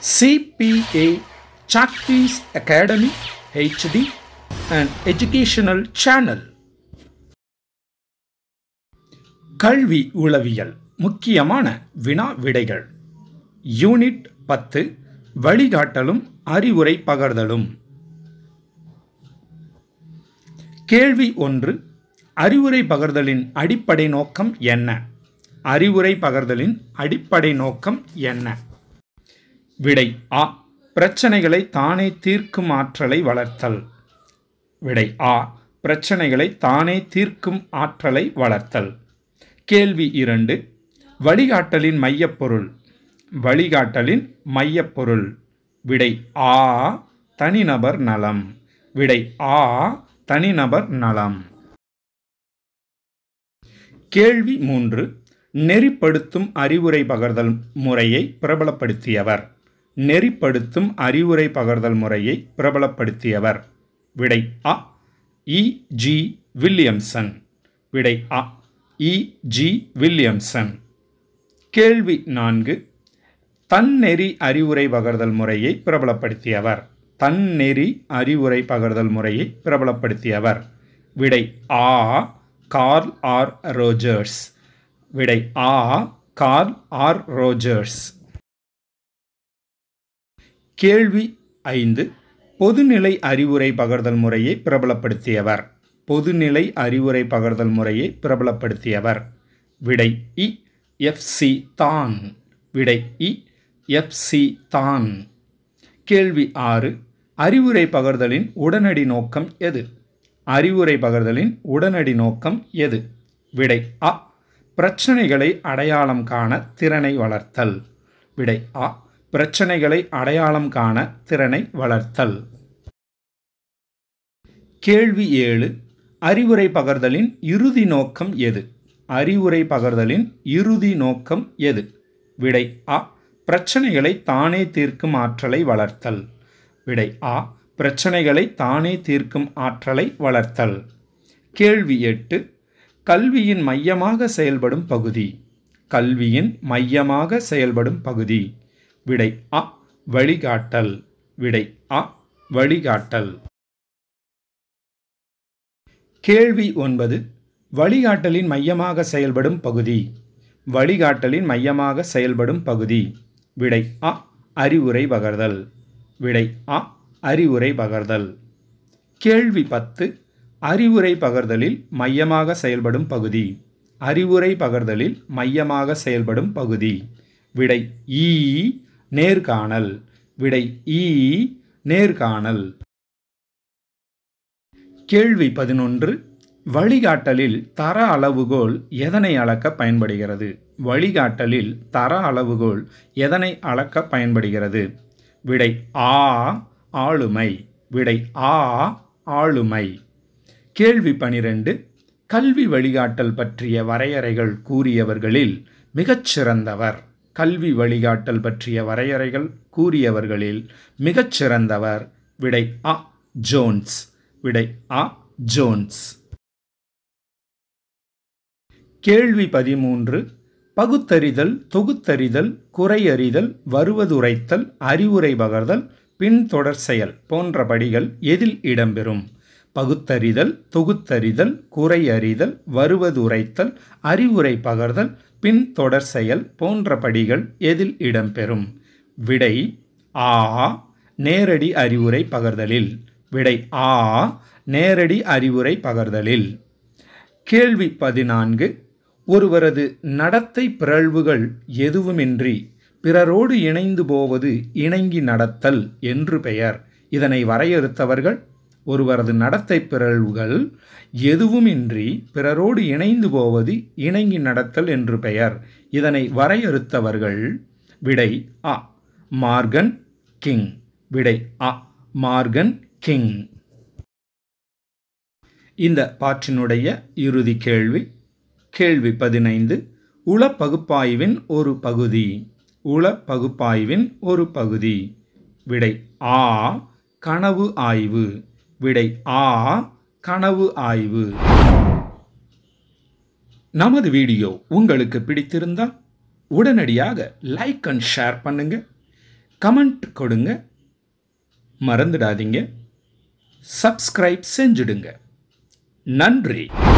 CPA Chakti's Academy HD an educational channel. கல்வி உளவியல் முக்கியமான வினா விடைகள் யூனிட் பத்து வழிகாட்டலும் அறிவுரை பகர்தலும் கேள்வி ஒன்று அறிவுரை பகர்தலின் அடிப்படை நோக்கம் என்ன அறிவுரை பகர்தலின் அடிப்படை நோக்கம் என்ன விடை ஆ பிரச்சனைகளை தானே தீர்க்கும் ஆற்றலை வளர்த்தல் விடை ஆ பிரச்சனைகளை தானே தீர்க்கும் ஆற்றலை வளர்த்தல் கேள்வி இரண்டு வழிகாட்டலின் மையப்பொருள் வழிகாட்டலின் மையப்பொருள் விடை ஆ தனிநபர் நலம் விடை ஆ தனிநபர் நலம் கேள்வி மூன்று நெறிப்படுத்தும் அறிவுரை பகர்தல் முறையை பிரபலப்படுத்தியவர் நெறிப்படுத்தும் அறிவுரை பகர்தல் முறையை பிரபலப்படுத்தியவர் விடை அ இ ஜி வில்லியம்சன் விடை அ இ ஜி வில்லியம்சன் கேள்வி நான்கு தன்னெறி அறிவுரை பகர்தல் முறையை பிரபலப்படுத்தியவர் தன்னெறி அறிவுரை பகர்தல் முறையை பிரபலப்படுத்தியவர் விடை ஆ கார்ல் ஆர் ரோஜர்ஸ் விடை ஆ கார்ல் ஆர் ரோஜர்ஸ் கேள்வி ஐந்து பொதுநிலை அறிவுரை பகர்தல் முறையை பிரபலப்படுத்தியவர் பொதுநிலை அறிவுரை பகர்தல் முறையை பிரபலப்படுத்தியவர் விடை இ எஃப் சி தான் விடை இ எஃப் சி தான் கேள்வி ஆறு அறிவுரை பகர்தலின் உடனடி நோக்கம் எது அறிவுரை பகர்தலின் உடனடி நோக்கம் எது விடை அ பிரச்சனைகளை அடையாளம் காண திறனை வளர்த்தல் விடை அ பிரச்சனைகளை அடையாளம் காண திறனை வளர்த்தல் கேள்வி ஏழு அறிவுரை பகர்தலின் இறுதி நோக்கம் எது அறிவுரை பகர்தலின் இறுதி நோக்கம் எது விடை அ பிரச்சனைகளை தானே தீர்க்கும் ஆற்றலை வளர்த்தல் விடை ஆ பிரச்சனைகளை தானே தீர்க்கும் ஆற்றலை வளர்த்தல் கேள்வி எட்டு கல்வியின் மையமாக செயல்படும் பகுதி கல்வியின் மையமாக செயல்படும் பகுதி விடை அ வழிகாட்டல் விடை அ வழிகாட்டல் கேள்வி ஒன்பது வழிகாட்டலின் மையமாக செயல்படும் பகுதி வழிகாட்டலின் மையமாக செயல்படும் பகுதி விடை அ அறிவுரை பகர்தல் விடை அ அறிவுரை பகர்தல் கேள்வி பத்து அறிவுரை பகர்தலில் மையமாக செயல்படும் பகுதி அறிவுரை பகர்தலில் மையமாக செயல்படும் பகுதி விடை ஈ நேர்காணல் விடை ஈ நேர்காணல் கேள்வி பதினொன்று வழிகாட்டலில் தர அளவுகோல் எதனை அளக்க பயன்படுகிறது வழிகாட்டலில் தர அளவுகோல் எதனை அளக்க பயன்படுகிறது விடை ஆ ஆளுமை விடை ஆ ஆளுமை கேள்வி பனிரெண்டு கல்வி வழிகாட்டல் பற்றிய வரையறைகள் கூறியவர்களில் மிகச்சிறந்தவர் கல்வி வழிகாட்டல் பற்றிய வரையறைகள் கூறியவர்களில் மிகச்சிறந்தவர் விடை அ ஜோன்ஸ் விடை அ ஜோன்ஸ் கேள்வி பதிமூன்று பகுத்தறிதல் தொகுத்தறிதல் குறையறிதல் வருவதுரைத்தல் அறிவுரை பகர்தல் பின்தொடர் செயல் போன்ற படிகள் எதில் இடம்பெறும் பகுத்தறிதல் தொகுத்தறிதல் குறையறிதல் வருவதுரைத்தல் அறிவுரை பகர்தல் பின்தொடர் செயல் போன்ற படிகள் எதில் இடம்பெறும் விடை ஆ நேரடி அறிவுரை பகர்தலில் விடை ஆ நேரடி அறிவுரை பகர்தலில் கேள்வி பதினான்கு ஒருவரது நடத்தை பிறழ்வுகள் எதுவுமின்றி பிறரோடு இணைந்து போவது இணங்கி நடத்தல் என்று பெயர் இதனை வரையறுத்தவர்கள் ஒருவரது நடத்தை பிறழ்வுகள் எதுவுமின்றி பிறரோடு இணைந்து போவது இணங்கி நடத்தல் என்று பெயர் இதனை வரையறுத்தவர்கள் விடை அ மார்கன் கிங் விடை அ மார்கன் கிங் இந்த பாற்றினுடைய இறுதி கேள்வி கேள்வி பதினைந்து உள பகுப்பாய்வின் ஒரு பகுதி உள பகுப்பாய்வின் ஒரு பகுதி விடை ஆ கனவு ஆய்வு விடை ஆ கனவு ஆய்வு நமது வீடியோ உங்களுக்கு பிடித்திருந்தா உடனடியாக லைக் அண்ட் ஷேர் பண்ணுங்க கமெண்ட் கொடுங்க மறந்துடாதீங்க சப்ஸ்கிரைப் செஞ்சுடுங்க நன்றி